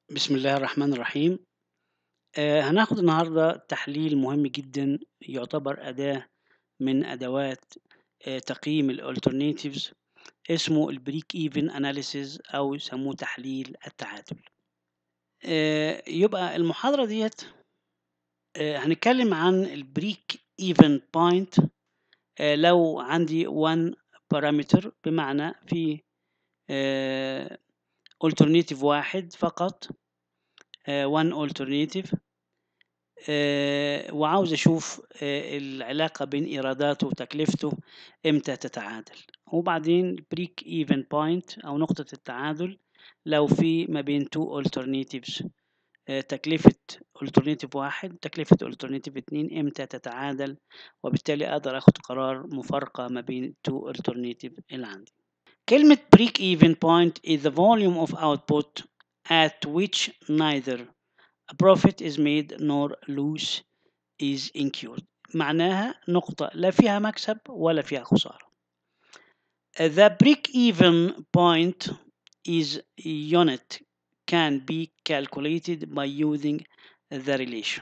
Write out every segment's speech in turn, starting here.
بسم الله الرحمن الرحيم آه هناخد النهاردة تحليل مهم جدا يعتبر أداة من أدوات آه تقييم الالترناتيفز اسمه البريك ايفن اناليسيز أو يسموه تحليل التعادل آه يبقى المحاضرة ديت آه هنتكلم عن البريك ايفن بوينت آه لو عندي 1 بارامتر بمعنى في آه alternative واحد فقط آه one alternative آه وعاوز أشوف آه العلاقة بين إيراداته وتكلفته إمتى تتعادل وبعدين بريك even point أو نقطة التعادل لو في ما بين two alternatives آه تكلفة alternative واحد تكلفة alternative اتنين إمتى تتعادل وبالتالي أقدر أخد قرار مفارقة ما بين two alternative اللي عندي كلمة break even point is the volume of output at which neither a profit is made nor loss is incurred معناها نقطة لا فيها مكسب ولا فيها خسارة The break even point is unit can be calculated by using the relation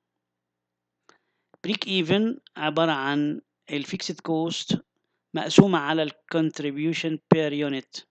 break even عبارة عن الفيكسد كوست مقسومة على ال contribution per unit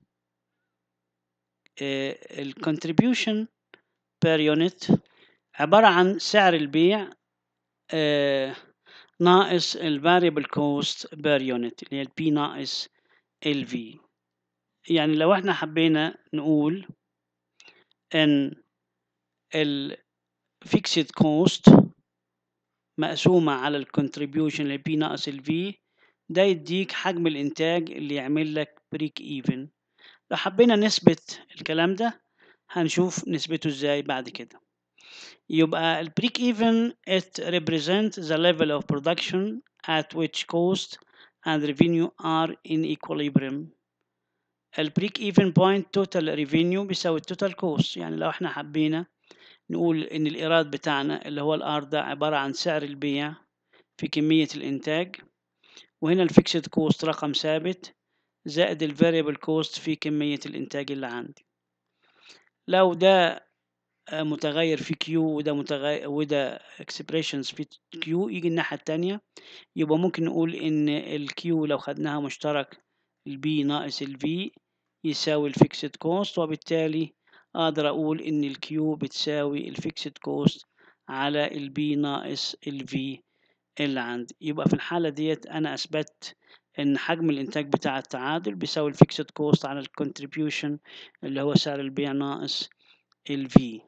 ال contribution per unit عبارة عن سعر البيع آه ناقص ال variable cost per unit اللي هي ال P ناقص ال V يعني لو احنا حبينا نقول ان ال fixed cost مقسومة على ال contribution اللي P ناقص ال V ده يديك حجم الإنتاج اللي يعمل لك بريك إيفن لو حبينا نثبت الكلام ده هنشوف نثبته إزاي بعد كده يبقى البريك إيفن it represents the level of production at which cost and revenue are in equilibrium البريك إيفن point total revenue بيساوي التوتال كوست يعني لو احنا حبينا نقول إن الإيراد بتاعنا اللي هو الآر ده عبارة عن سعر البيع في كمية الإنتاج وهنا الفيكسد كوست رقم ثابت زائد الفاريبل كوست في كمية الإنتاج اللي عندي لو ده متغير في كيو وده متغير وده اكسبريشنز في كيو يجي الناحية التانية يبقى ممكن نقول إن الكيو لو خدناها مشترك البي ناقص الفي يساوي الفيكسد كوست وبالتالي أقدر أقول إن الكيو بتساوي الفيكسد كوست على البي ناقص الفي اللي عندي يبقى في الحالة ديت أنا أثبت إن حجم الإنتاج بتاع التعادل بيساوي الفيكسد كوست على الكونتريبيوشن اللي هو سعر البيع ناقص ال V.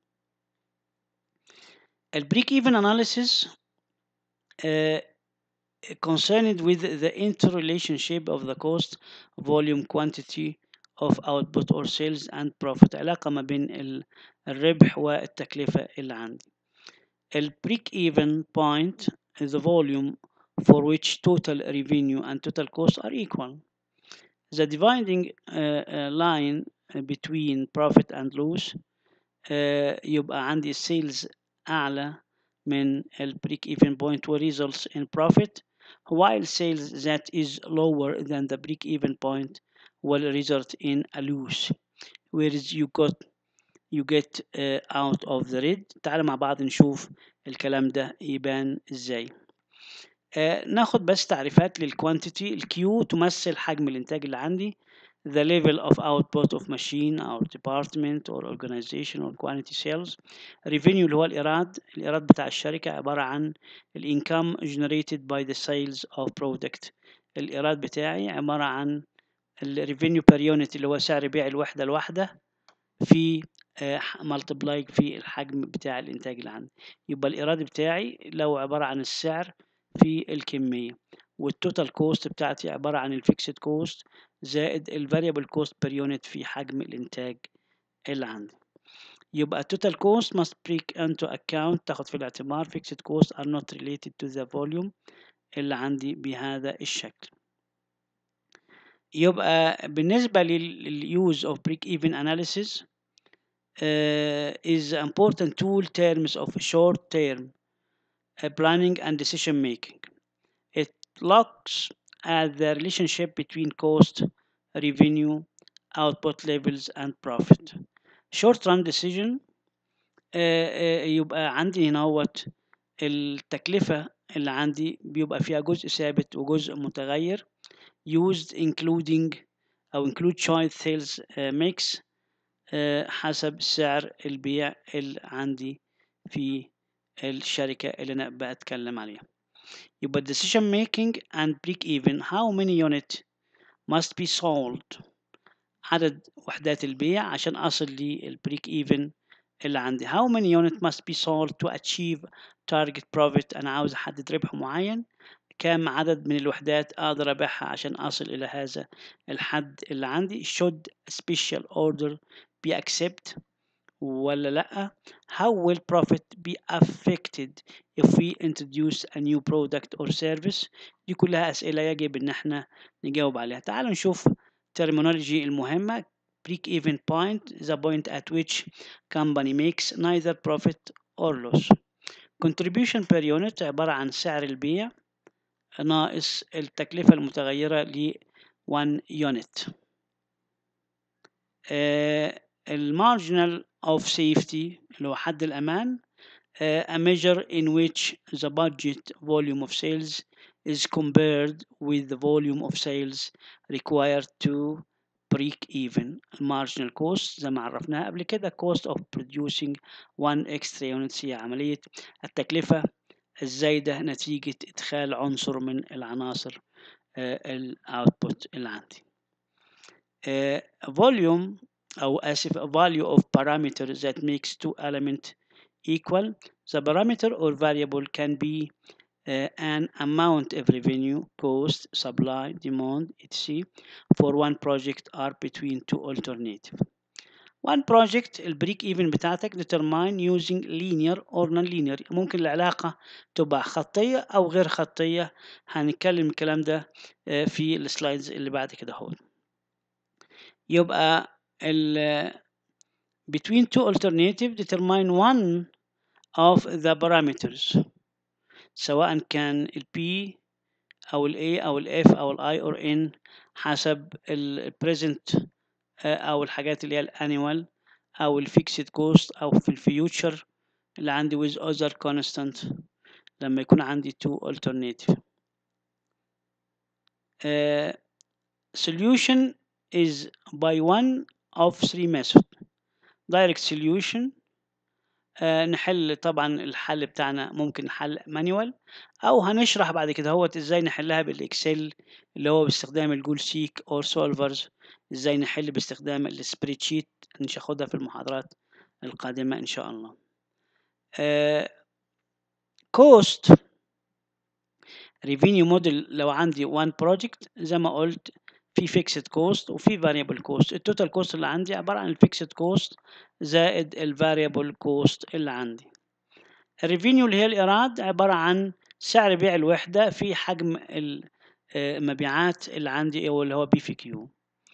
البريك even analysis uh, concerned with the interrelationship of the cost, volume, quantity of output or sales and profit علاقة ما بين الربح والتكلفة اللي عندي. البريك even point is the volume for which total revenue and total costs are equal. The dividing uh, uh, line between profit and loss uh, يبقى عندي السيلز أعلى من ال break even point و results in profit while sales that is lower than the break even point will result in a loss whereas you got you get uh, out of the red تعال مع بعض نشوف الكلام ده يبان ازاي آه ناخد بس تعريفات للكوانتيتي الكيو تمثل حجم الانتاج اللي عندي the level of output of machine or department or organization or quantity sales revenue اللي هو الإيراد الإيراد بتاع الشركة عبارة عن ال income generated by the sales of product الإيراد بتاعي عبارة عن ال revenue per unit اللي هو سعر بيع الوحدة الواحدة في ملتبلاي في الحجم بتاع الإنتاج اللي عندي يبقى الإيراد بتاعي لو عبارة عن السعر في الكمية والتوتال كوست بتاعتي عبارة عن الفيكسد كوست زائد الفاريبل كوست بير يونت في حجم الإنتاج اللي عندي يبقى total cost must take into account تاخد في الاعتبار fixed costs are not related to the volume اللي عندي بهذا الشكل يبقى بالنسبة لل use of break even analysis uh, is an important tool terms of short term uh, planning and decision making it looks at the relationship between cost, revenue, output levels and profit short run decision آه، آه، يبقى عندي هنا هوت التكلفة اللي عندي بيبقى فيها جزء ثابت وجزء متغير used including أو include choice sales آه، mix آه، حسب سعر البيع اللي عندي في الشركة اللي أنا بتكلم عليها يبقى decision making and break even how many unit must be sold عدد وحدات البيع عشان أصل للبريك even اللي عندي how many unit must be sold to achieve target profit أنا عاوز أحدد ربح معين كم عدد من الوحدات أقدر أبيعها عشان أصل إلى هذا الحد اللي عندي should special order be accept ولا لأ how will profit be affected if we introduce a new product or service دي كلها أسئلة يجب إن احنا نجاوب عليها تعالوا نشوف terminology المهمة break even point the point at which company makes neither profit or loss contribution per unit عبارة عن سعر البيع ناقص التكلفة المتغيرة ل 1 unit آه، المارجنال of safety اللي هو حد الأمان آه، a measure in which the budget volume of sales is compared with the volume of sales required to break even marginal cost زي ما عرفناها قبل كده cost of producing one extra unit هي عملية التكلفة الزايدة نتيجة إدخال عنصر من العناصر الاوتبوت اللي عندي آه، volume أو آسف value of parameter that makes two element equal the parameter or variable can be uh, an amount of revenue, cost, supply, demand, etc. for one project are between two alternative. One project البريك even بتاعتك determine using linear or non-linear ممكن العلاقة تبقى خطية أو غير خطية هنتكلم الكلام ده آه، في السلايدز اللي بعد كده هون يبقى ال between two alternative determine one of the parameters سواء كان ال P أو ال A أو ال F أو ال I or N حسب ال present آه، أو الحاجات اللي هي الانيوال أو ال fixed cost أو في الفيوتشر اللي عندي with other constant لما يكون عندي two alternative آه، solution is by one of three method direct solution آه، نحل طبعا الحل بتاعنا ممكن حل مانيوال او هنشرح بعد كده هوت ازاي نحلها بالاكسل اللي هو باستخدام الجول سيك او سولفرز ازاي نحل باستخدام السبريد شيت مش هاخدها في المحاضرات القادمة ان شاء الله كوست ريفينيو موديل لو عندي وان بروجكت زي ما قلت في فيكسد كوست وفي فاريبل كوست التوتال كوست اللي عندي عبارة عن الفيكسد كوست زائد الفاريبل كوست اللي عندي الريفينيو اللي هي الإيراد عبارة عن سعر بيع الوحدة في حجم المبيعات اللي عندي أو اللي هو بي في كيو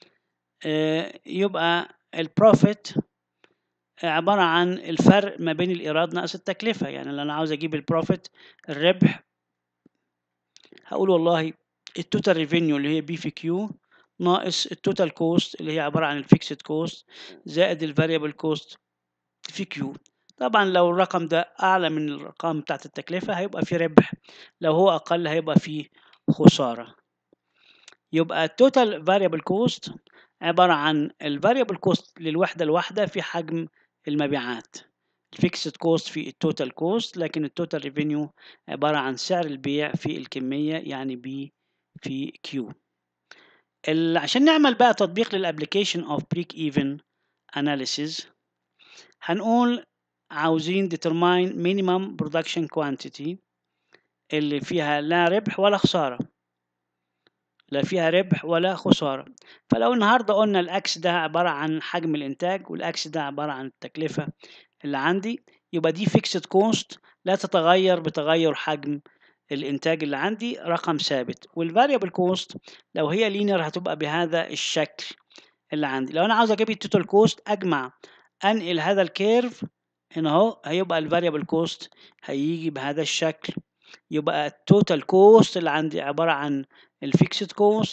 يبقى البروفيت عبارة عن الفرق ما بين الإيراد ناقص التكلفة يعني لو أنا عاوز أجيب البروفيت الربح هقول والله التوتال ريفينيو اللي هي بي في كيو ناقص التوتال كوست اللي هي عبارة عن الفيكسد كوست زائد الفاريبل كوست في كيو طبعا لو الرقم ده أعلى من الأرقام بتاعت التكلفة هيبقى في ربح لو هو أقل هيبقى في خسارة يبقى التوتال فاريبل كوست عبارة عن الفاريبل كوست للوحدة الواحدة في حجم المبيعات الفيكسد كوست في التوتال كوست لكن التوتال ريفينيو عبارة عن سعر البيع في الكمية يعني بي في كيو عشان نعمل بقى تطبيق للابلكيشن اوف بريك ايفن اناليسيز هنقول عاوزين determine minimum production quantity اللي فيها لا ربح ولا خسارة لا فيها ربح ولا خسارة فلو النهاردة قلنا الأكس ده عبارة عن حجم الإنتاج والأكس ده عبارة عن التكلفة اللي عندي يبقى دي فيكسد كوست لا تتغير بتغير حجم الانتاج اللي عندي رقم ثابت والفاريبل كوست لو هي لينير هتبقى بهذا الشكل اللي عندي لو انا عاوز اجيب التوتال كوست اجمع انقل هذا الكيرف هنا اهو هيبقى الفاريبل كوست هيجي بهذا الشكل يبقى التوتال كوست اللي عندي عباره عن الفيكسد كوست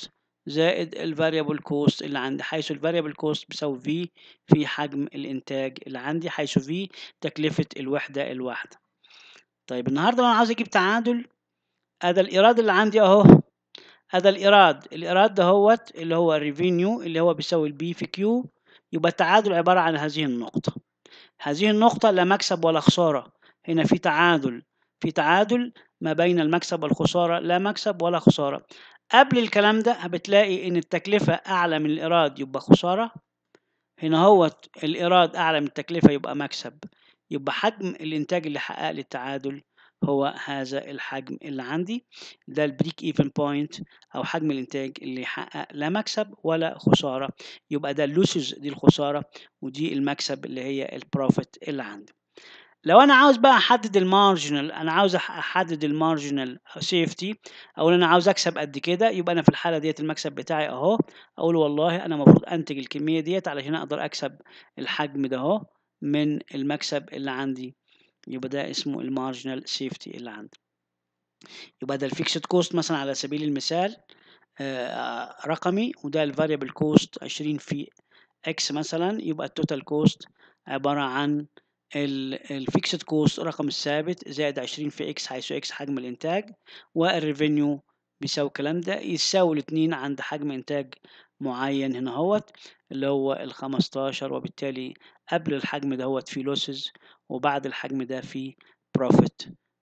زائد الفاريبل كوست اللي عندي حيث الفاريبل كوست بيساوي في في حجم الانتاج اللي عندي حيث في تكلفة الوحدة الواحدة طيب النهارده لو انا عاوز اجيب تعادل ادي الايراد اللي عندي اهو ادي الايراد الايراد ده هوت اللي هو الريفينيو اللي هو بيساوي البي في كيو يبقى التعادل عبارة عن هذه النقطة هذه النقطة لا مكسب ولا خسارة هنا في تعادل في تعادل ما بين المكسب والخسارة لا مكسب ولا خسارة قبل الكلام ده بتلاقي ان التكلفة اعلى من الايراد يبقى خسارة هنا هو الايراد اعلى من التكلفة يبقى مكسب يبقى حجم الانتاج اللي حقق لي التعادل هو هذا الحجم اللي عندي ده البريك ايفن بوينت او حجم الانتاج اللي يحقق لا مكسب ولا خسارة يبقى ده اللوسز دي الخسارة ودي المكسب اللي هي البروفيت اللي عندي لو انا عاوز بقى احدد المارجنال انا عاوز احدد المارجنال سيفتي او انا عاوز اكسب قد كده يبقى انا في الحاله ديت المكسب بتاعي اهو اقول والله انا المفروض انتج الكميه ديت علشان اقدر اكسب الحجم ده اهو من المكسب اللي عندي يبقى ده اسمه المارجنال سيفتي اللي عندي يبقى ده الفيكسد كوست مثلا على سبيل المثال آه رقمي وده الفاريبل كوست 20 في اكس مثلا يبقى التوتال كوست عباره عن الفيكسد كوست رقم الثابت زائد 20 في اكس حيث اكس حجم الانتاج والريفينيو بيساوي الكلام ده يساوي الاتنين عند حجم انتاج معين هنا هوت اللي هو ال 15 وبالتالي قبل الحجم ده هوت في لوسز وبعد الحجم ده في بروفيت